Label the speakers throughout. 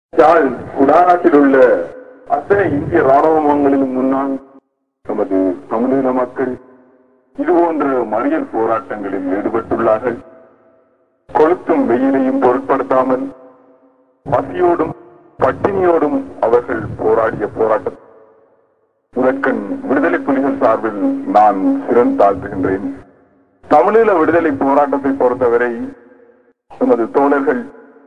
Speaker 1: யாழ் குடாநாட்டில் உள்ள அத்தனை இந்திய ராணுவங்களிலும் முன்னால் நமது தமிழீழ மக்கள் இதுபோன்ற மறியல் போராட்டங்களில் ஈடுபட்டுள்ளார்கள் கொளுத்தும் வெயிலையும் பொருட்படுத்தாமல் பசியோடும் பட்டினியோடும் அவர்கள் போராடிய போராட்டம் முதற்கண் விடுதலை புலிகள் சார்பில் நான் சிறன் தாழ்த்துகின்றேன் தமிழீழ விடுதலை போராட்டத்தை பொறுத்தவரை நமது தோழர்கள்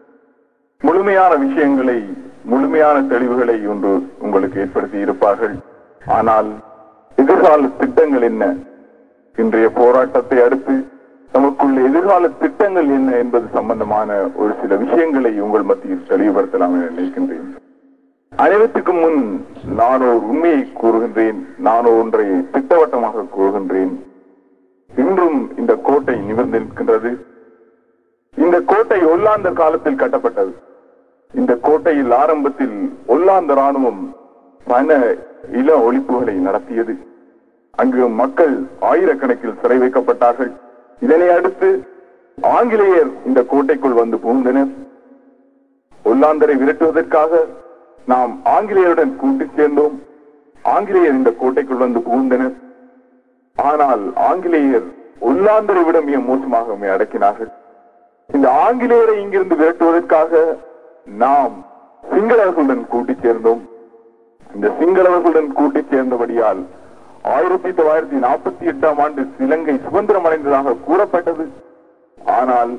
Speaker 1: முழுமையான விஷயங்களை முழுமையான தெளிவுகளை ஒன்று உங்களுக்கு ஏற்படுத்தி இருப்பார்கள் ஆனால் எதிர்கால திட்டங்கள் என்ன இன்றைய போராட்டத்தை அடுத்து நமக்குள்ள எதிர்கால திட்டங்கள் என்ன என்பது சம்பந்தமான ஒரு சில விஷயங்களை உங்கள் மத்தியில் தெளிவுபடுத்தலாம் என நினைக்கின்றேன் அனைவற்றுக்கும் முன் நான் ஒரு உண்மையை கூறுகின்றேன் நான் ஒன்றை திட்டவட்டமாக கூறுகின்றேன் இன்றும் இந்த கோட்டை நிமிர்ந்து நிற்கின்றது இந்த கோட்டை ஒல்லாந்தர் காலத்தில் கட்டப்பட்டது இந்த கோட்டையில் ஆரம்பத்தில் ஒல்லாந்த ராணுவம் பல இள ஒழிப்புகளை நடத்தியது அங்கு மக்கள் ஆயிரக்கணக்கில் சிறை வைக்கப்பட்டார்கள் இதனை அடுத்து ஆங்கிலேயர் இந்த கோட்டைக்குள் வந்து புகுந்தனர் ஒல்லாந்தரை விரட்டுவதற்காக நாம் ஆங்கிலேயருடன் கூட்டு சேர்ந்தோம் ஆங்கிலேயர் இந்த கோட்டைக்குள் வந்து புகுந்தனர் ஆனால் ஆங்கிலேயர் ஒல்லாந்தரை விட மிக மோசமாக நம்மை அடக்கினார்கள் இந்த ஆங்கிலேயரை இங்கிருந்து விரட்டுவதற்காக நாம் சிங்களவர்களுடன் கூட்டி சேர்ந்தோம் இந்த சிங்களவர்களுடன் கூட்டி சேர்ந்தபடியால் ஆயிரத்தி தொள்ளாயிரத்தி நாற்பத்தி எட்டாம் ஆண்டு இலங்கை சுதந்திரம் அடைந்ததாக கூறப்பட்டது ஆனால்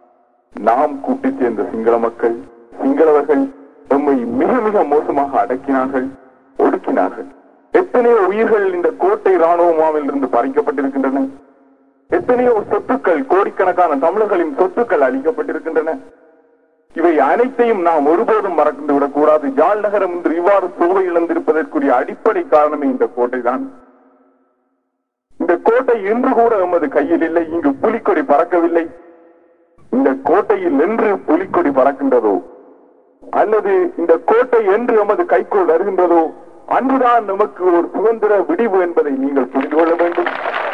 Speaker 1: நாம் கூட்டி சேர்ந்த சிங்கள மக்கள் சிங்களவர்கள் நம்மை மிக மிக மோசமாக அடக்கினார்கள் ஒடுக்கினார்கள் எத்தனையோ உயிர்கள் இந்த கோட்டை ராணுவமாவில் இருந்து பறிக்கப்பட்டிருக்கின்றன எத்தனையோ சொத்துக்கள் கோடிக்கணக்கான தமிழர்களின் சொத்துக்கள் அளிக்கப்பட்டிருக்கின்றன இவை அனைத்தையும் நாம் ஒருபோதும் மறந்து விடக்கூடாது ஜாழ் நகரம் இன்று இவ்வாறு சோவை இழந்திருப்பதற்குரிய அடிப்படை காரணமே இந்த கோட்டை தான் இந்த கோட்டை இன்று கூட எமது கையில் இல்லை இங்கு புலிக்கொடி பறக்கவில்லை இந்த கோட்டையில் என்று புலிக்கொடி பறக்கின்றதோ அல்லது இந்த கோட்டை என்று எமது கைக்குள் வருகின்றதோ அன்றுதான் நமக்கு ஒரு சுதந்திர விடிவு என்பதை நீங்கள் புரிந்து கொள்ள வேண்டும்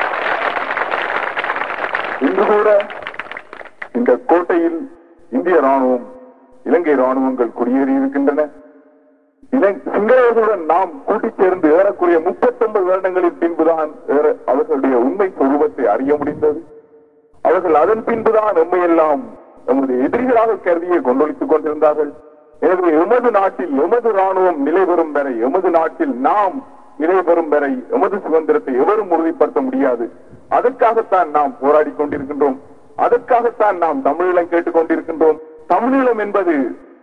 Speaker 1: இன்று கூட இந்த கோட்டையில் இந்திய ராணுவம் இலங்கை ராணுவங்கள் குடியேறி இருக்கின்றன இலங்- சிங்களவர்களுடன் நாம் கூட்டிச் சேர்ந்து ஏறக்குறைய முப்பத்தொன்பது வருடங்களின் பின்புதான் ஏற- அவர்களுடைய உண்மை சொரூபத்தை அறிய முடிந்தது அவர்கள் அதன் பின்புதான் நம்மையெல்லாம் நமது எதிரிகளாக கருதியே கொண்டொழித்துக் கொண்டிருந்தார்கள் எனவே எமது நாட்டில் எமது ராணுவம் நிலை பெறும் வரை எமது நாட்டில் நாம் நிலை பெறும் வரை எமது சுதந்திரத்தை எவரும் உறுதிப்படுத்த முடியாது அதற்காகத்தான் நாம் போராடி கொண்டிருக்கின்றோம் அதற்காகத்தான் நாம் தமிழீழம் கேட்டுக் கொண்டிருக்கின்றோம் தமிழீழம் என்பது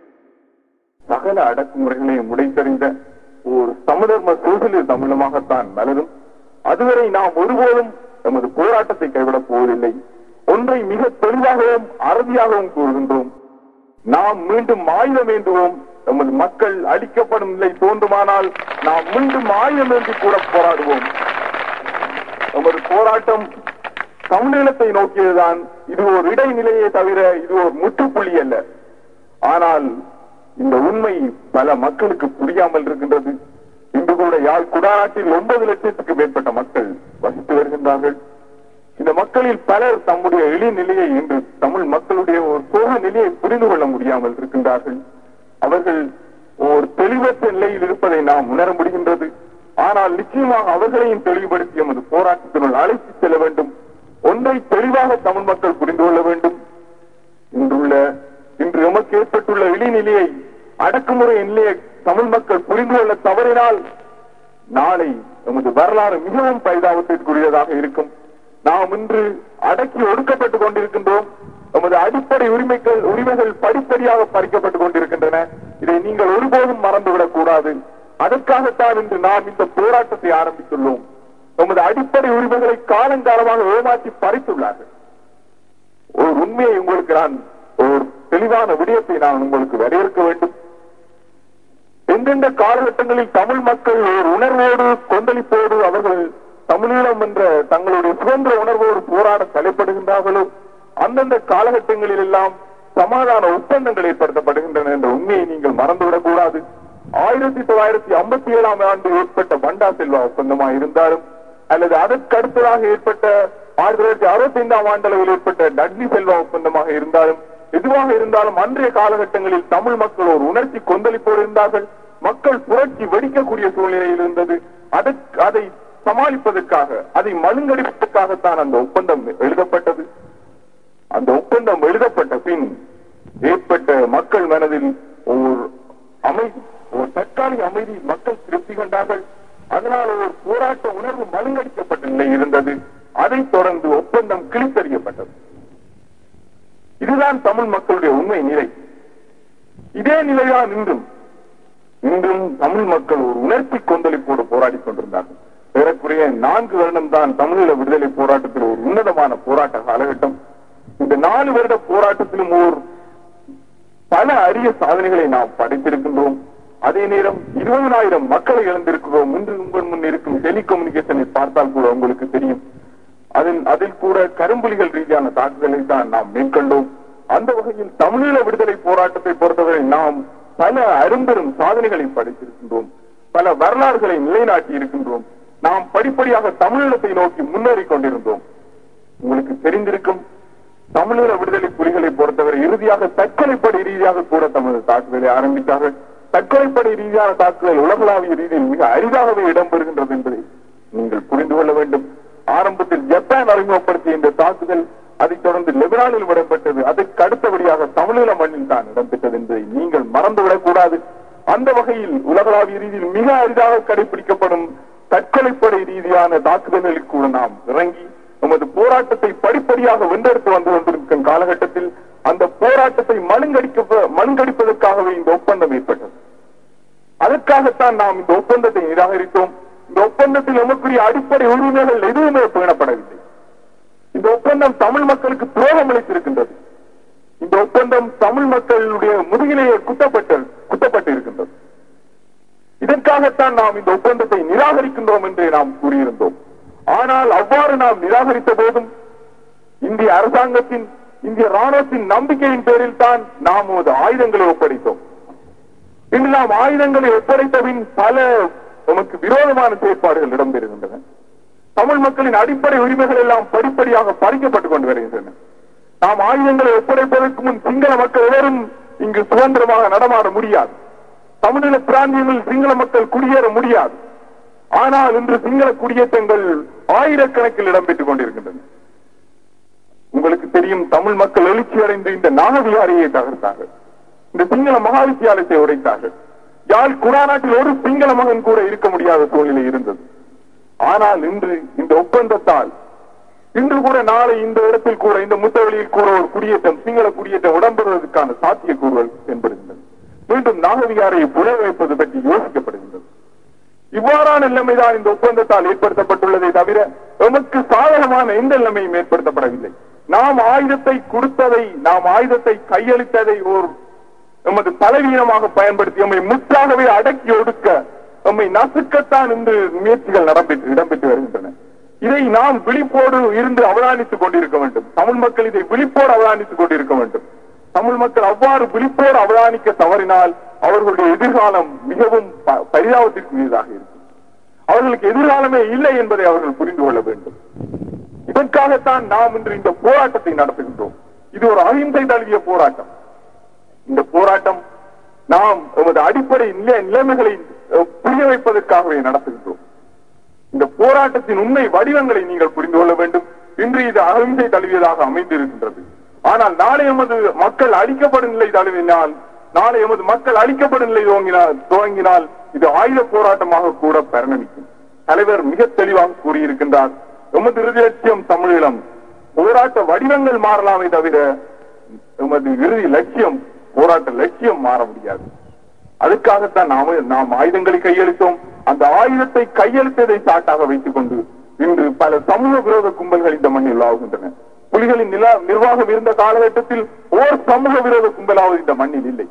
Speaker 1: சகல அடக்குமுறைகளையும் உடைத்தறிந்த ஒரு சமதர்ம சோசியலிச தமிழமாகத்தான் மலரும் அதுவரை நாம் ஒருபோதும் நமது போராட்டத்தை கைவிடப் போவதில்லை ஒன்றை மிக தெளிவாகவும் அறுதியாகவும் கூறுகின்றோம் நாம் மீண்டும் ஆயுதம் ஏந்துவோம் நமது மக்கள் அழிக்கப்படும் நிலை தோன்றுமானால் நாம் மீண்டும் ஆயுதம் ஏந்தி கூட போராடுவோம் நமது போராட்டம் தமிழீழத்தை நோக்கியதுதான் இது ஒரு இடைநிலையே தவிர இது ஒரு முற்றுப்புள்ளி அல்ல ஆனால் இந்த உண்மை பல மக்களுக்கு புரியாமல் இருக்கின்றது இன்று கூட யாழ் குடாநாட்டில் ஒன்பது லட்சத்துக்கு மேற்பட்ட மக்கள் வசித்து வருகின்றார்கள் இந்த மக்களில் பலர் தம்முடைய இழிநிலையை இன்று தமிழ் மக்களுடைய ஒரு சோக நிலையை புரிந்து கொள்ள முடியாமல் இருக்கின்றார்கள் அவர்கள் ஒரு தெளிவற்ற நிலையில் இருப்பதை நாம் உணர முடிகின்றது ஆனால் நிச்சயமாக அவர்களையும் தெளிவுபடுத்தி எமது போராட்டத்தினுள் அழைத்து செல்ல வேண்டும் ஒன்றை தெளிவாக தமிழ் மக்கள் புரிந்து கொள்ள வேண்டும் இன்றுள்ள இன்று எமக்கு ஏற்பட்டுள்ள இழிநிலையை அடக்குமுறை நிலையை தமிழ் மக்கள் புரிந்து கொள்ள தவறினால் நாளை நமது வரலாறு மிகவும் பரிதாபத்திற்குரியதாக இருக்கும் நாம் இன்று அடக்கி ஒடுக்கப்பட்டுக் கொண்டிருக்கின்றோம் நமது அடிப்படை உரிமைகள் உரிமைகள் படிப்படியாக பறிக்கப்பட்டுக் கொண்டிருக்கின்றன இதை நீங்கள் ஒருபோதும் மறந்துவிடக் கூடாது அதற்காகத்தான் இன்று நாம் இந்த போராட்டத்தை ஆரம்பித்துள்ளோம் நமது அடிப்படை உரிமைகளை காலங்காலமாக ஏமாற்றி பறித்துள்ளார்கள் ஒரு உண்மையை உங்களுக்கு நான் ஒரு தெளிவான விடயத்தை நான் உங்களுக்கு வரையறுக்க வேண்டும் எந்தெந்த காலகட்டங்களில் தமிழ் மக்கள் ஒரு உணர்வோடு கொந்தளிப்போடு அவர்கள் தமிழீழம் என்ற தங்களுடைய சுதந்திர உணர்வோடு போராட தலைப்படுகின்றார்களோ அந்தந்த காலகட்டங்களில் எல்லாம் சமாதான ஒப்பந்தங்கள் ஏற்படுத்தப்படுகின்றன என்ற உண்மையை நீங்கள் மறந்துவிடக் கூடாது ஆயிரத்தி தொள்ளாயிரத்தி ஐம்பத்தி ஏழாம் ஆண்டு ஏற்பட்ட பண்டா செல்வா ஒப்பந்தமாக இருந்தாலும் அல்லது அதற்கு அடுத்ததாக ஏற்பட்ட ஆயிரத்தி தொள்ளாயிரத்தி அறுபத்தி ஐந்தாம் ஆண்டளவில் ஏற்பட்ட டட்லி செல்வா ஒப்பந்தமாக இருந்தாலும் எதுவாக இருந்தாலும் அன்றைய காலகட்டங்களில் தமிழ் மக்கள் ஒரு உணர்ச்சி கொந்தளிப்போடு இருந்தார்கள் மக்கள் புரட்சி வெடிக்கக்கூடிய சூழ்நிலையில் இருந்தது அதற்கு அதை சமாளிப்பதற்காக அதை மழுங்கடிப்பதற்காகத்தான் அந்த ஒப்பந்தம் எழுதப்பட்டது அந்த ஒப்பந்தம் எழுதப்பட்ட பின் ஏற்பட்ட மக்கள் மனதில் ஒரு அமைதி ஒரு தற்காலிக அமைதி மக்கள் திருப்தி கண்டார்கள் அதனால் ஒரு போராட்ட உணர்வு மழுங்கடிக்கப்பட்ட நிலை இருந்தது அதைத் தொடர்ந்து ஒப்பந்தம் கிழித்தறியப்பட்டது இதுதான் தமிழ் மக்களுடைய உண்மை நிலை இதே நிலைதான் இன்றும் இன்றும் தமிழ் மக்கள் ஒரு உணர்ச்சி கொந்தளிப்போடு போராடிக் கொண்டிருந்தார்கள் ஏறக்குறைய நான்கு வருடம் தான் தமிழீழ விடுதலை போராட்டத்தில் ஒரு உன்னதமான போராட்ட காலகட்டம் இந்த நாலு வருட போராட்டத்திலும் ஓர் பல அரிய சாதனைகளை நாம் படைத்திருக்கின்றோம் அதே நேரம் இருபதனாயிரம் மக்களை இழந்திருக்கிறோம் இன்று உங்கள் முன் இருக்கும் டெலிகம்யூனிகேஷனை பார்த்தால் கூட உங்களுக்கு தெரியும் அதில் அதில் கூட கரும்புலிகள் ரீதியான தாக்குதலை தான் நாம் மேற்கொண்டோம் அந்த வகையில் தமிழீழ விடுதலை போராட்டத்தை பொறுத்தவரை நாம் பல அரும்பெரும் சாதனைகளை படைத்திருக்கின்றோம் பல வரலாறுகளை நிலைநாட்டி இருக்கின்றோம் நாம் படிப்படியாக தமிழீழத்தை நோக்கி முன்னேறிக் கொண்டிருந்தோம் உங்களுக்கு தெரிந்திருக்கும் தமிழீழ விடுதலை புலிகளை பொறுத்தவரை இறுதியாக தற்கொலைப்படை ரீதியாக கூட தமது தாக்குதலை ஆரம்பித்தார்கள் தற்கொலைப்படை ரீதியான தாக்குதல் உலகளாவிய ரீதியில் மிக அரிதாகவே இடம்பெறுகின்றது என்பதை நீங்கள் புரிந்து கொள்ள வேண்டும் ஆரம்பத்தில் ஜப்பான் அறிமுகப்படுத்திய இந்த தாக்குதல் அதைத் தொடர்ந்து லெபனானில் விடப்பட்டது அதற்கு அடுத்தபடியாக தமிழீழ மண்ணில் தான் இடம்பெற்றது என்பதை நீங்கள் மறந்துவிடக் கூடாது அந்த வகையில் உலகளாவிய ரீதியில் மிக அரிதாக கடைபிடிக்கப்படும் தற்கொலைப்படை ரீதியான தாக்குதல்களில் கூட நாம் இறங்கி நமது போராட்டத்தை படிப்படியாக வென்றெடுத்து வந்து கொண்டிருக்கும் காலகட்டத்தில் அந்த போராட்டத்தை மழுங்கடிக்க மழுங்கடிப்பதற்காகவே இந்த ஒப்பந்தம் ஏற்பட்டது அதற்காகத்தான் நாம் இந்த ஒப்பந்தத்தை நிராகரித்தோம் இந்த ஒப்பந்தத்தில் நமக்குரிய அடிப்படை உரிமைகள் எதுவுமே பேணப்படவில்லை இந்த ஒப்பந்தம் தமிழ் மக்களுக்கு துரோகம் அளித்திருக்கின்றது இந்த ஒப்பந்தம் தமிழ் மக்களுடைய முதுகிலேயே குத்தப்பட்டு குத்தப்பட்டு இருக்கின்றது இதற்காகத்தான் நாம் இந்த ஒப்பந்தத்தை நிராகரிக்கின்றோம் என்று நாம் கூறியிருந்தோம் ஆனால் அவ்வாறு நாம் நிராகரித்த போதும் இந்திய அரசாங்கத்தின் இந்திய ராணுவத்தின் நம்பிக்கையின் பேரில் தான் நாம் நமது ஆயுதங்களை ஒப்படைத்தோம் இன்று நாம் ஆயுதங்களை ஒப்படைத்த பின் பல நமக்கு விரோதமான செயற்பாடுகள் இடம்பெறுகின்றன தமிழ் மக்களின் அடிப்படை உரிமைகள் எல்லாம் படிப்படியாக பறிக்கப்பட்டுக் கொண்டு வருகின்றன நாம் ஆயுதங்களை ஒப்படைப்பதற்கு முன் சிங்கள மக்கள் எவரும் இங்கு சுதந்திரமாக நடமாட முடியாது தமிழீழ பிராந்தியங்களில் சிங்கள மக்கள் குடியேற முடியாது ஆனால் இன்று சிங்கள குடியேற்றங்கள் ஆயிரக்கணக்கில் இடம்பெற்றுக் கொண்டிருக்கின்றன உங்களுக்கு தெரியும் தமிழ் மக்கள் எழுச்சி அடைந்து இந்த நாகவிகாரியை தகர்த்தார்கள் இந்த சிங்கள மகா வித்தியாலயத்தை உடைத்தார்கள் யாழ் குடாநாட்டில் ஒரு சிங்கள மகன் கூட இருக்க முடியாத சூழ்நிலை இருந்தது ஆனால் இன்று இந்த ஒப்பந்தத்தால் இன்று கூட நாளை இந்த இடத்தில் கூட இந்த முத்தவெளியில் கூட ஒரு குடியேற்றம் சிங்கள குடியேற்றம் இடம்பெறுவதற்கான சாத்தியக்கூறுகள் தென்படுகின்றன மீண்டும் நாகவிகாரையை புல வைப்பது பற்றி யோசிக்கப்படுகின்றது இவ்வாறான நிலைமைதான் இந்த ஒப்பந்தத்தால் ஏற்படுத்தப்பட்டுள்ளதை தவிர எமக்கு சாதகமான எந்த நிலைமையும் ஏற்படுத்தப்படவில்லை நாம் ஆயுதத்தை கொடுத்ததை நாம் ஆயுதத்தை கையளித்ததை ஒரு எமது பலவீனமாக பயன்படுத்தி எம்மை முற்றாகவே அடக்கி ஒடுக்க எம்மை நசுக்கத்தான் இன்று முயற்சிகள் நடம்பெற்று இடம்பெற்று வருகின்றன இதை நாம் விழிப்போடு இருந்து அவதானித்துக் கொண்டிருக்க வேண்டும் தமிழ் மக்கள் இதை விழிப்போடு அவதானித்துக் கொண்டிருக்க வேண்டும் தமிழ் மக்கள் அவ்வாறு விழிப்போடு அவதானிக்க தவறினால் அவர்களுடைய எதிர்காலம் மிகவும் ப- பரிதாபத்திற்குரியதாக இருக்கும் அவர்களுக்கு எதிர்காலமே இல்லை என்பதை அவர்கள் புரிந்து கொள்ள வேண்டும் இதற்காகத்தான் நாம் இன்று இந்த போராட்டத்தை நடத்துகின்றோம் இது ஒரு அகிம்சை தழுவிய போராட்டம் இந்த போராட்டம் நாம் எமது அடிப்படை நிலை- நிலைமைகளை அஹ், புரிய வைப்பதற்காகவே நடத்துகின்றோம் இந்த போராட்டத்தின் உண்மை வடிவங்களை நீங்கள் புரிந்து கொள்ள வேண்டும் இன்று இது அகிம்சை தழுவியதாக அமைந்திருக்கின்றது ஆனால் நாளை எமது மக்கள் அழிக்கப்படும் நிலை தழுவினால் நாளை எமது மக்கள் அழிக்கப்படும் நிலை துவங்கினால் துவங்கினால் இது ஆயுத போராட்டமாக கூட பரிணமிக்கும் தலைவர் மிக தெளிவாக கூறியிருக்கின்றார் எமது இறுதி லட்சியம் தமிழீழம் போராட்ட வடிவங்கள் மாறலாமே தவிர எமது இறுதி லட்சியம் போராட்ட லட்சியம் மாற முடியாது அதுக்காகத்தான் நாம நாம் ஆயுதங்களை கையளித்தோம் அந்த ஆயுதத்தை கையளித்ததை சாட்டாக வைத்துக் கொண்டு இன்று பல சமூக விரோத கும்பல்கள் இந்த மண்ணில் ஆகுகின்றன புலிகளின் நில நிர்வாகம் இருந்த காலகட்டத்தில் ஓர் சமூக விரோத கும்பலாவது இந்த மண்ணில் இல்லை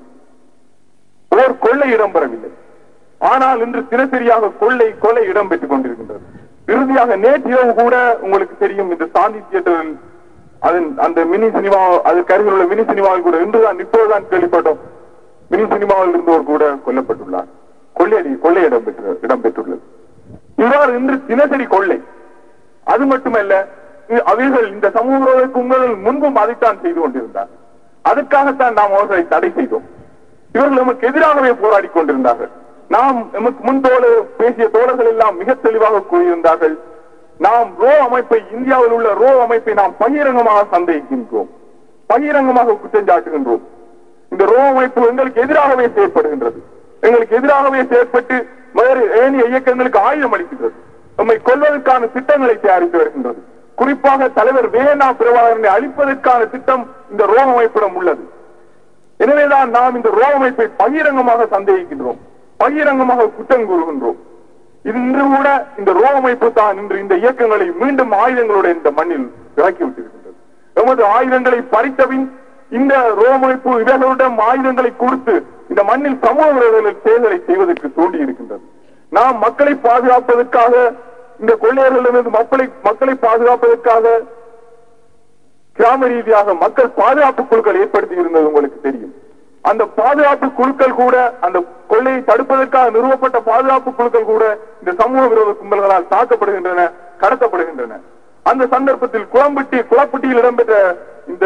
Speaker 1: ஓர் கொள்ளை இடம்பெறவில்லை ஆனால் இன்று தினசரியாக கொள்ளை கொலை இடம்பெற்றுக் கொண்டிருக்கின்றது இறுதியாக நேற்றிரவு கூட உங்களுக்கு தெரியும் இந்த சாந்தி தியேட்டரில் அதன் அந்த மினி சினிமா அதற்கு அருகில் உள்ள மினி சினிமாவில் கூட இன்றுதான் இப்போதுதான் கேள்விப்பட்டோம் மினி சினிமாவில் இருந்தோர் கூட கொல்லப்பட்டுள்ளார் கொள்ளையடி கொள்ளை இடம்பெற்று இடம்பெற்றுள்ளது இவ்வாறு இன்று தினசரி கொள்ளை அது மட்டுமல்ல இ- அவர்கள் இந்த சமூக விரோத கும்பல்கள் முன்பும் அதைத்தான் செய்து கொண்டிருந்தார் அதற்காகத்தான் நாம் அவர்களை தடை செய்தோம் இவர்கள் நமக்கு எதிராகவே போராடி கொண்டிருந்தார்கள் நாம் நமக்கு முன் தோழர் பேசிய தோழர்கள் எல்லாம் மிக தெளிவாக கூறியிருந்தார்கள் நாம் ரோ அமைப்பை இந்தியாவில் உள்ள ரோ அமைப்பை நாம் பகிரங்கமாக சந்தேகிக்கின்றோம் பகிரங்கமாக குற்றம் சாட்டுகின்றோம் இந்த ரோ அமைப்பு எங்களுக்கு எதிராகவே செயற்படுகின்றது எங்களுக்கு எதிராகவே செயற்பட்டு வேறு ஏனைய இயக்கங்களுக்கு ஆயுதம் அளிக்கின்றது நம்மை கொல்வதற்கான திட்டங்களை தயாரித்து வருகின்றது குறிப்பாக தலைவர் வேணா பிரபாகரனை அழிப்பதற்கான திட்டம் இந்த ரோ அமைப்பிடம் உள்ளது எனவேதான் நாம் இந்த ரோ அமைப்பை பகிரங்கமாக சந்தேகிக்கின்றோம் பகிரங்கமாக குற்றம் கூறுகின்றோம் இது இன்று கூட இந்த ரோ அமைப்பு தான் இன்று இந்த இயக்கங்களை மீண்டும் ஆயுதங்களோட இந்த மண்ணில் இறக்கி விட்டிருக்கின்றது எமது ஆயுதங்களை பறித்தபின் இந்த ரோ அமைப்பு இவர்களிடம் ஆயுதங்களை கொடுத்து இந்த மண்ணில் சமூக விரோதங்கள் செயல்களை செய்வதற்கு தூண்டி இருக்கின்றது நாம் மக்களை பாதுகாப்பதற்காக இந்த கொள்ளையர்களிடமிருந்து மக்களை மக்களை பாதுகாப்பதற்காக கிராம ரீதியாக மக்கள் பாதுகாப்பு குழுக்கள் ஏற்படுத்தி இருந்தது உங்களுக்கு தெரியும் அந்த பாதுகாப்பு குழுக்கள் கூட அந்த கொள்ளையை தடுப்பதற்காக நிறுவப்பட்ட பாதுகாப்பு குழுக்கள் கூட இந்த சமூக விரோத கும்பல்களால் தாக்கப்படுகின்றன கடத்தப்படுகின்றன அந்த சந்தர்ப்பத்தில் குளம்பட்டி குளப்பட்டியில் இடம்பெற்ற இந்த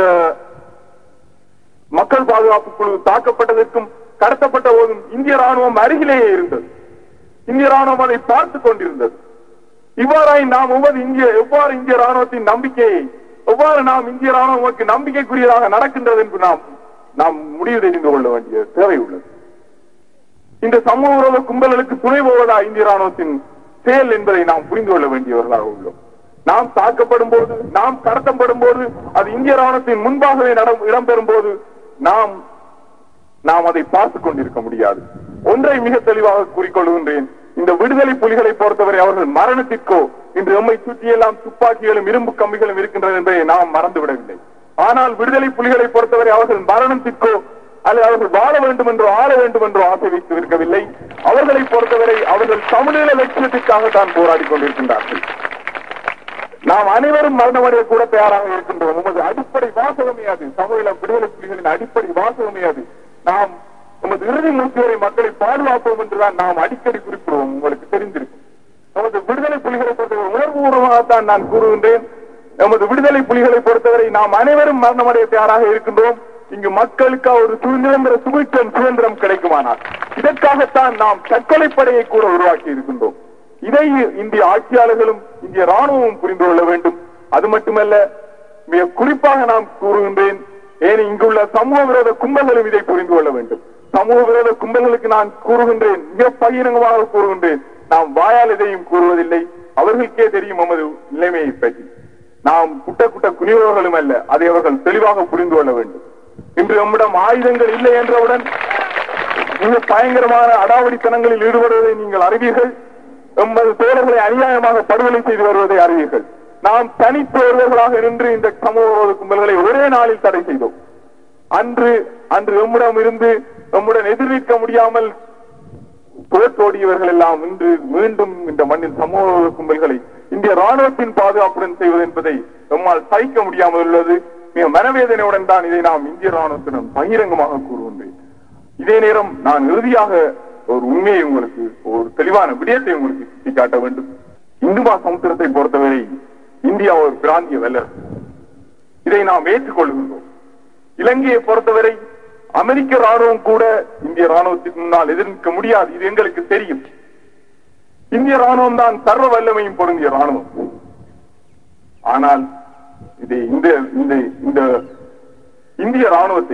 Speaker 1: மக்கள் பாதுகாப்பு குழு தாக்கப்பட்டதற்கும் கடத்தப்பட்ட போதும் இந்திய ராணுவம் அருகிலேயே இருந்தது இந்திய ராணுவம் அதை பார்த்துக் கொண்டிருந்தது இவ்வாறாய் நாம் ஒவ்வொரு இந்திய எவ்வாறு இந்திய ராணுவத்தின் நம்பிக்கையை எவ்வாறு நாம் இந்திய ராணுவமுக்கு நம்பிக்கைக்குரியதாக நடக்கின்றது என்று நாம் நாம் முடிவு தெரிந்து கொள்ள வேண்டிய தேவை உள்ளது இந்த சமூக விரோத கும்பல்களுக்கு துணை போவதா இந்திய ராணுவத்தின் செயல் என்பதை நாம் புரிந்து கொள்ள வேண்டியவர்களாக உள்ளோம் நாம் தாக்கப்படும் போது நாம் கடத்தப்படும் போது அது இந்திய ராணுவத்தின் முன்பாகவே நடம் இடம்பெறும் போது நாம் நாம் அதை பார்த்துக் கொண்டிருக்க முடியாது ஒன்றை மிக தெளிவாக கூறிக்கொள்கின்றேன் இந்த விடுதலை புலிகளை பொறுத்தவரை அவர்கள் மரணத்திற்கோ இன்று எம்மை சுற்றியெல்லாம் துப்பாக்கிகளும் இரும்பு கம்பிகளும் இருக்கின்றன என்பதை நாம் மறந்துவிடவில்லை ஆனால் விடுதலை புலிகளை பொறுத்தவரை அவர்கள் மரணத்திற்கோ அல்லது அவர்கள் வாழ வேண்டும் என்றோ ஆள வேண்டும் என்றோ ஆசை வைத்து இருக்கவில்லை அவர்களை பொறுத்தவரை அவர்கள் தமிழீழ லட்சியத்திற்காக தான் போராடி கொண்டிருக்கின்றார்கள் நாம் அனைவரும் மரணமடைய கூட தயாராக இருக்கின்றோம் உமது அடிப்படை வாசகமே அது தமிழீழ விடுதலை புலிகளின் அடிப்படை வாசகமே அது நாம் நமது இறுதி மூச்சு வரை மக்களை பாதுகாப்போம் என்றுதான் நாம் அடிக்கடி குறிப்பிடுவோம் உங்களுக்கு தெரிந்திருக்கும் நமது விடுதலை புலிகளை பொறுத்தவரை உணர்வுபூர்வமாகத்தான் நான் கூறுகின்றேன் நமது விடுதலை புலிகளை பொறுத்தவரை நாம் அனைவரும் மரணமடைய தயாராக இருக்கின்றோம் இங்கு மக்களுக்கு ஒரு சுதந்திர சுமிச்சம் சுதந்திரம் கிடைக்குமானால் இதற்காகத்தான் நாம் தற்கொலை படையை கூட உருவாக்கி இருக்கின்றோம் இதை இந்திய ஆட்சியாளர்களும் இந்திய ராணுவமும் புரிந்து கொள்ள வேண்டும் அது மட்டுமல்ல மிக குறிப்பாக நாம் கூறுகின்றேன் ஏன் இங்குள்ள சமூக விரோத கும்பல்களும் இதை புரிந்து கொள்ள வேண்டும் சமூக விரோத கும்பல்களுக்கு நான் கூறுகின்றேன் மிக பகிரங்கமாக கூறுகின்றேன் நாம் வாயால் எதையும் கூறுவதில்லை அவர்களுக்கே தெரியும் நமது நிலைமையை பற்றி நாம் குட்ட குட்ட குனிவர்களும் அல்ல அதை அவர்கள் தெளிவாக புரிந்து கொள்ள வேண்டும் இன்று நம்மிடம் ஆயுதங்கள் இல்லை என்றவுடன் மிக பயங்கரமான அடாவடித்தனங்களில் ஈடுபடுவதை நீங்கள் அறிவீர்கள் எமது தோழர்களை அநியாயமாக படுகொலை செய்து வருவதை அறிவீர்கள் நாம் தனித்தோழர்களாக நின்று இந்த சமூக விரோத கும்பல்களை ஒரே நாளில் தடை செய்தோம் அன்று அன்று எம்மிடம் இருந்து நம்முடன் எதிர்நிற்க முடியாமல் தோற்றோடியவர்கள் எல்லாம் இன்று மீண்டும் இந்த மண்ணில் சமூக விரோத கும்பல்களை இந்திய ராணுவத்தின் பாதுகாப்புடன் செய்வது என்பதை நம்மால் சகிக்க முடியாமல் உள்ளது மிக மனவேதனையுடன் தான் இதை நாம் இந்திய ராணுவத்திடம் பகிரங்கமாக கூறுகின்றேன் இதே நேரம் நான் இறுதியாக ஒரு உண்மையை உங்களுக்கு ஒரு தெளிவான விடயத்தை உங்களுக்கு சுட்டிக்காட்ட வேண்டும் இந்துமா சமுத்திரத்தை பொறுத்தவரை இந்தியா ஒரு பிராந்திய வல்லரசு இதை நாம் ஏற்றுக்கொள்கின்றோம் இலங்கையை பொறுத்தவரை அமெரிக்க ராணுவம் கூட இந்திய ராணுவத்திற்கு முன்னால் எதிர்க்க முடியாது இது எங்களுக்கு தெரியும் இந்திய ராணுவம் தான் சர்வ வல்லமையும் பொருந்திய ராணுவம் ஆனால் இதை இந்த இந்த இந்த இந்திய ராணுவத்தை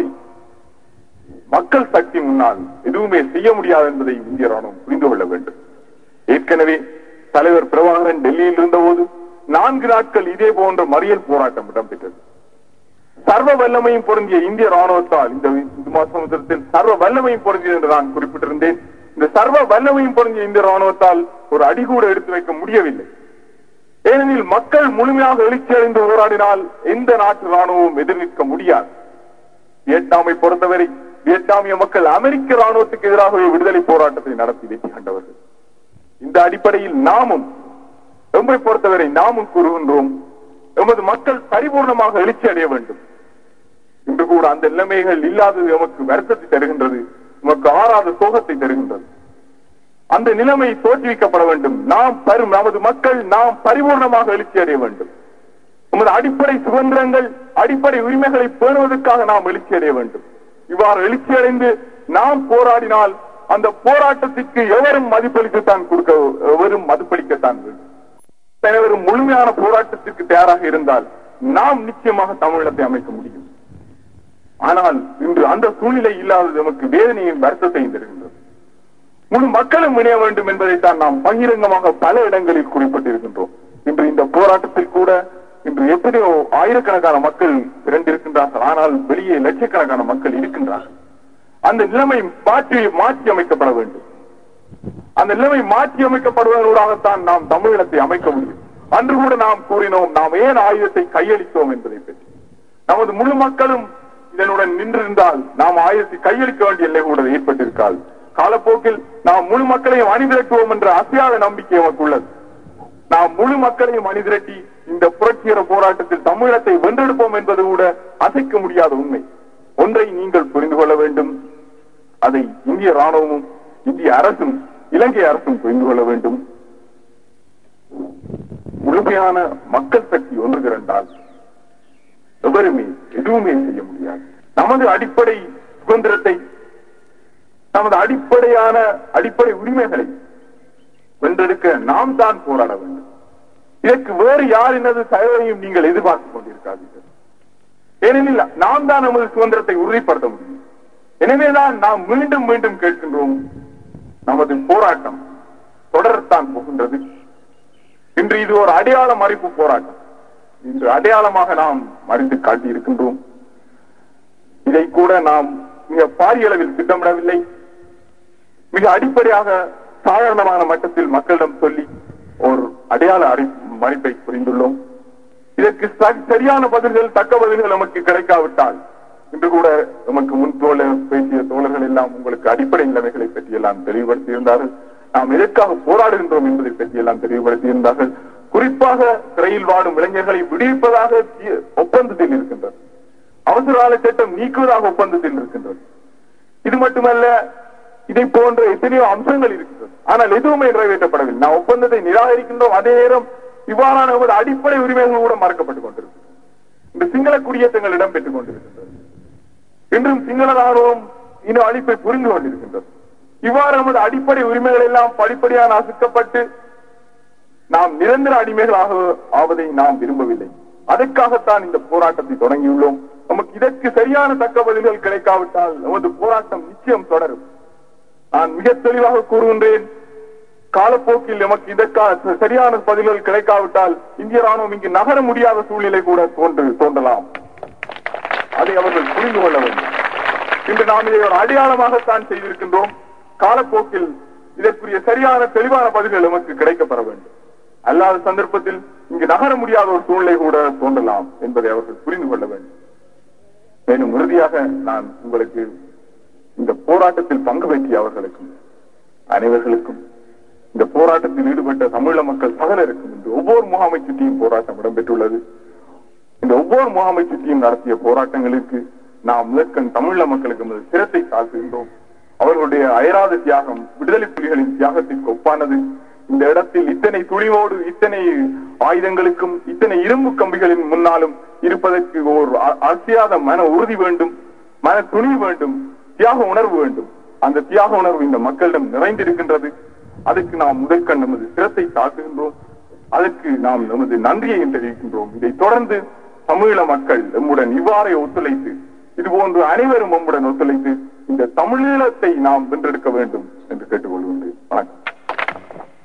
Speaker 1: மக்கள் சக்தி முன்னால் எதுவுமே செய்ய முடியாது என்பதை இந்திய ராணுவம் புரிந்து கொள்ள வேண்டும் ஏற்கனவே தலைவர் பிரபாகரன் டெல்லியில் இருந்தபோது நான்கு நாட்கள் இதே போன்ற மறியல் போராட்டம் இடம்பெற்றது சர்வ வல்லமையும் பொருந்திய இந்திய ராணுவத்தால் இந்த இந்து சமுத்திரத்தில் சர்வ வல்லமையும் பொருந்தியது என்று நான் குறிப்பிட்டிருந்தேன் இந்த சர்வ வல்லமையும் பொருந்திய இந்திய ராணுவத்தால் ஒரு அடி கூட எடுத்து வைக்க முடியவில்லை ஏனெனில் மக்கள் முழுமையாக எழுச்சி அடைந்து போராடினால் எந்த நாட்டு ராணுவமும் எதிர்நிற்க முடியாது வியட்நாமை பொறுத்தவரை வியட்நாமிய மக்கள் அமெரிக்க ராணுவத்துக்கு எதிராகவே விடுதலை போராட்டத்தை நடத்தி வெற்றி கண்டவர்கள் இந்த அடிப்படையில் நாமும் எம்மை பொறுத்தவரை நாமும் கூறுகின்றோம் எமது மக்கள் பரிபூர்ணமாக எழுச்சி அடைய வேண்டும் இன்று கூட அந்த நிலைமைகள் இல்லாதது எமக்கு வருத்தத்தை தருகின்றது நமக்கு ஆறாத சோகத்தை தருகின்றது அந்த நிலைமை தோற்றுவிக்கப்பட வேண்டும் நாம் பெரும் நமது மக்கள் நாம் பரிபூர்ணமாக எழுச்சி அடைய வேண்டும் நமது அடிப்படை சுதந்திரங்கள் அடிப்படை உரிமைகளை பேணுவதற்காக நாம் எழுச்சி அடைய வேண்டும் இவ்வாறு எழுச்சி அடைந்து நாம் போராடினால் அந்த போராட்டத்திற்கு எவரும் மதிப்பளிக்கத்தான் கொடுக்க எவரும் மதிப்பளிக்கத்தான் வேண்டும் அனைவரும் முழுமையான போராட்டத்திற்கு தயாராக இருந்தால் நாம் நிச்சயமாக தமிழகத்தை அமைக்க முடியும் ஆனால் இன்று அந்த சூழ்நிலை இல்லாதது நமக்கு வேதனையின் வருத்தத்தையும் தருகின்றது முழு மக்களும் இணைய வேண்டும் என்பதைத்தான் நாம் பகிரங்கமாக பல இடங்களில் குறிப்பிட்டிருக்கின்றோம் இன்று இந்த போராட்டத்தில் கூட இன்று எத்தனையோ ஆயிரக்கணக்கான மக்கள் திரண்டிருக்கின்றார்கள் ஆனால் வெளியே லட்சக்கணக்கான மக்கள் இருக்கின்றார்கள் அந்த நிலைமை மாற்றி மாற்றி அமைக்கப்பட வேண்டும் அந்த நிலைமை மாற்றி அமைக்கப்படுவதனூடாகத்தான் நாம் தமிழகத்தை அமைக்க முடியும் அன்று கூட நாம் கூறினோம் நாம் ஏன் ஆயுதத்தை கையளித்தோம் என்பதை பற்றி நமது முழு மக்களும் இதனுடன் நின்றிருந்தால் நாம் ஆயுதத்தை கையளிக்க வேண்டிய நிலை கூட ஏற்பட்டிருக்காது காலப்போக்கில் நாம் முழு மக்களையும் அணிதிரட்டுவோம் என்ற அசையாத நம்பிக்கை நமக்கு உள்ளது நாம் முழு மக்களையும் அணிதிரட்டி இந்த புரட்சிகர போராட்டத்தில் தமிழகத்தை வென்றெடுப்போம் என்பது கூட அசைக்க முடியாத உண்மை ஒன்றை நீங்கள் புரிந்து கொள்ள வேண்டும் அதை இந்திய ராணுவமும் இந்திய அரசும் இலங்கை அரசும் புரிந்து கொள்ள வேண்டும் முழுமையான மக்கள் சக்தி ஒன்று திரண்டால் எவருமே எதுவுமே செய்ய முடியாது நமது அடிப்படை சுதந்திரத்தை நமது அடிப்படையான அடிப்படை உரிமைகளை வென்றெடுக்க நாம் தான் போராட வேண்டும் இதற்கு வேறு யாரினது தயவையும் நீங்கள் எதிர்பார்த்துக் கொண்டிருக்காதீர்கள் ஏனெனில் நாம் தான் நமது சுதந்திரத்தை உறுதிப்படுத்த முடியும் எனவேதான் நாம் மீண்டும் மீண்டும் கேட்கின்றோம் நமது போராட்டம் தொடரத்தான் போகின்றது இன்று இது ஒரு அடையாள மறைப்பு போராட்டம் இன்று அடையாளமாக நாம் மறித்து காட்டியிருக்கின்றோம் இதை கூட நாம் மிக பாரிய அளவில் திட்டமிடவில்லை மிக அடிப்படையாக சாதாரணமான மட்டத்தில் மக்களிடம் சொல்லி ஒரு அடையாள அறி- மதிப்பை புரிந்துள்ளோம் இதற்கு ச- சரியான பதில்கள் தக்க பதில்கள் நமக்கு கிடைக்காவிட்டால் இன்று கூட நமக்கு முன் தோழ பேசிய தோழர்கள் எல்லாம் உங்களுக்கு அடிப்படை நிலைமைகளை பற்றி எல்லாம் தெளிவுபடுத்தியிருந்தார்கள் நாம் எதற்காக போராடுகின்றோம் என்பதை பற்றி எல்லாம் தெளிவுபடுத்தியிருந்தார்கள் குறிப்பாக சிறையில் வாடும் இளைஞர்களை விடுவிப்பதாக தி- ஒப்பந்தத்தில் இருக்கின்றது அவசர கால சட்டம் நீக்குவதாக ஒப்பந்தத்தில் இருக்கின்றது இது மட்டுமல்ல இதை போன்ற எத்தனையோ அம்சங்கள் இருக்கின்றது ஆனால் எதுவுமே நிறைவேற்றப்படவில்லை நாம் ஒப்பந்தத்தை நிராகரிக்கின்றோம் அதே நேரம் இவ்வாறான நமது அடிப்படை உரிமைகள் கூட மறக்கப்பட்டுக் கொண்டிருக்கிறது இந்த சிங்கள குடியேற்றங்கள் இடம்பெற்றுக் கொண்டிருக்கின்றது இன்றும் சிங்கள ராணுவம் இன அழிப்பை புரிந்து கொண்டிருக்கின்றது இவ்வாறு நமது அடிப்படை உரிமைகள் எல்லாம் படிப்படியாக நசுக்கப்பட்டு நாம் நிரந்தர அடிமைகளாக ஆவதை நாம் விரும்பவில்லை அதற்காகத்தான் இந்த போராட்டத்தை தொடங்கியுள்ளோம் நமக்கு இதற்கு சரியான தக்க பதில்கள் கிடைக்காவிட்டால் நமது போராட்டம் நிச்சயம் தொடரும் நான் மிக தெளிவாக கூறுகின்றேன் காலப்போக்கில் நமக்கு இதற்கான சரியான பதில்கள் கிடைக்காவிட்டால் இந்திய ராணுவம் இங்கு நகர முடியாத சூழ்நிலை கூட தோன்று தோன்றலாம் அதை அவர்கள் புரிந்து கொள்ள வேண்டும் இன்று நாம் இதை ஒரு அடையாளமாகத்தான் செய்திருக்கின்றோம் காலப்போக்கில் இதற்குரிய சரியான தெளிவான பதில்கள் நமக்கு கிடைக்கப்பெற வேண்டும் அல்லாத சந்தர்ப்பத்தில் இங்கு நகர முடியாத ஒரு சூழ்நிலை கூட தோன்றலாம் என்பதை அவர்கள் புரிந்து கொள்ள வேண்டும் மேலும் இறுதியாக நான் உங்களுக்கு இந்த போராட்டத்தில் பங்கு பெற்றிய அவர்களுக்கும் அனைவர்களுக்கும் இந்த போராட்டத்தில் ஈடுபட்ட தமிழக மக்கள் சகலருக்கும் இன்று ஒவ்வொரு முகாமை சுற்றியும் போராட்டம் இடம்பெற்றுள்ளது இந்த ஒவ்வொரு முகாமை சுற்றியும் நடத்திய போராட்டங்களுக்கு நாம் முதற்கண் தமிழக மக்களுக்கு நமது சிரத்தை தாழ்த்துகின்றோம் அவர்களுடைய அயராத தியாகம் விடுதலை புலிகளின் தியாகத்திற்கு ஒப்பானது இந்த இடத்தில் இத்தனை துணிவோடு இத்தனை ஆயுதங்களுக்கும் இத்தனை இரும்பு கம்பிகளின் முன்னாலும் இருப்பதற்கு ஒரு அ- அசையாத மன உறுதி வேண்டும் மன துணிவு வேண்டும் தியாக உணர்வு வேண்டும் அந்த தியாக உணர்வு இந்த மக்களிடம் நிறைந்திருக்கின்றது அதற்கு நாம் முதற்கண் நமது சிரத்தை தாக்குகின்றோம் அதற்கு நாம் நமது நன்றியை தெரிவிக்கின்றோம் இதை தொடர்ந்து தமிழீழ மக்கள் நம்முடன் இவ்வாறே ஒத்துழைத்து இது போன்று அனைவரும் நம்முடன் ஒத்துழைத்து இந்த தமிழீழத்தை நாம் வென்றெடுக்க வேண்டும்